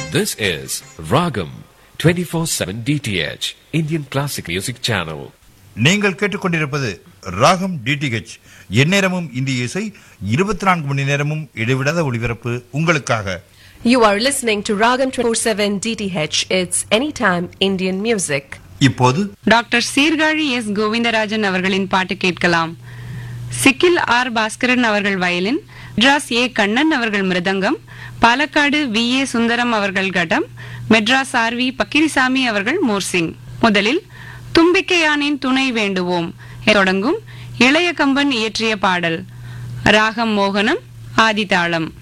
This is Ragam 24/7 DTH Indian Classic Music Channel. நீங்கள் கேட்டுக்கொண்டிருப்பது ராகம் டிடிஹெச் எந்நேரமும் இந்திய இசை இருபத்தி நான்கு மணி நேரமும் இடைவிடாத ஒளிபரப்பு உங்களுக்காக You are listening to Ragam 24/7 DTH. It's anytime Indian music. இப்போது டாக்டர் சீர்காழி எஸ் கோவிந்தராஜன் அவர்களின் பாட்டு கேட்கலாம் சிக்கில் ஆர் பாஸ்கரன் அவர்கள் வயலின் மெட்ராஸ் ஏ கண்ணன் அவர்கள் மிருதங்கம் பாலக்காடு வி ஏ சுந்தரம் அவர்கள் கடம் மெட்ராஸ் ஆர் வி பக்கிரிசாமி அவர்கள் மோர்சிங் முதலில் தும்பிக்கையானின் துணை வேண்டுவோம் என தொடங்கும் இளைய கம்பன் இயற்றிய பாடல் ராகம் மோகனம் ஆதிதாளம்